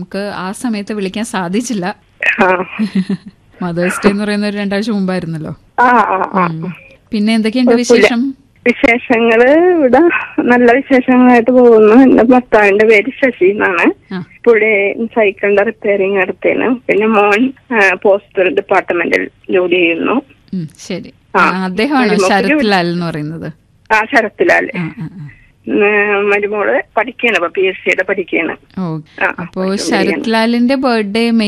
നമുക്ക് ആ സമയത്ത് വിളിക്കാൻ സാധിച്ചില്ല ആ മദേഴ്സ് ഡേ എന്ന് പറയുന്ന ഒരു രണ്ടാഴ്ച മുമ്പായിരുന്നല്ലോ ആ ആ ആ ഉം. പിന്നെ എന്തൊക്കെയുണ്ട് വിശേഷം വിശേഷങ്ങള് ഇവിടെ നല്ല വിശേഷങ്ങളായിട്ട് പോകുന്നു എന്റെ ഭർത്താവിന്റെ പേര് ശശി എന്നാണ് ആ പുള്ളി സൈക്കിളിന്റെ റിപ്പയറിങ് നടത്തേന് പിന്നെ മോൻ പോസ്റ്റൽ ഡിപ്പാർട്ട്മെന്റിൽ ജോലി ചെയ്യുന്നു ഉം, ശരി ആ. ആ, അദ്ദേഹമാണോ മരുമക്കൾ ശരത് ലാൽ എന്ന് പറയുന്നത് ആ ശരത്തിലാല് ആ ആ ആ. മരുമോള് പഠിക്കാണ് ഇപ്പൊ പി എസ് സിയുടെ പഠിക്കാണ് ഓ ആ, അപ്പോ പഠിച്ചുകൊണ്ടിരിക്കുകയാണ്. ശരത് ലാലിന്റെ ബർത്ത്ഡേ